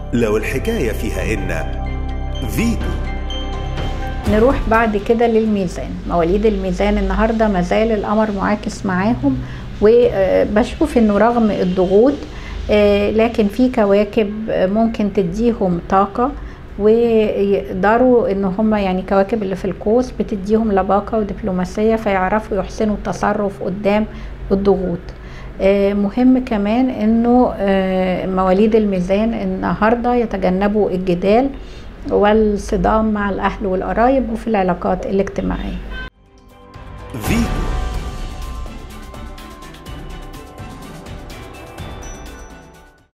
لو الحكاية فيها إن فيتو نروح بعد كده للميزان مواليد الميزان النهارده مازال القمر معاكس معاهم وبشوف انه رغم الضغوط آه، لكن في كواكب ممكن تديهم طاقه ويقدروا ان هم يعني كواكب اللي في القوس بتديهم لباقه ودبلوماسيه فيعرفوا يحسنوا التصرف قدام الضغوط آه، مهم كمان انه آه، مواليد الميزان النهارده يتجنبوا الجدال والصدام مع الاهل والقرايب وفي العلاقات الاجتماعيه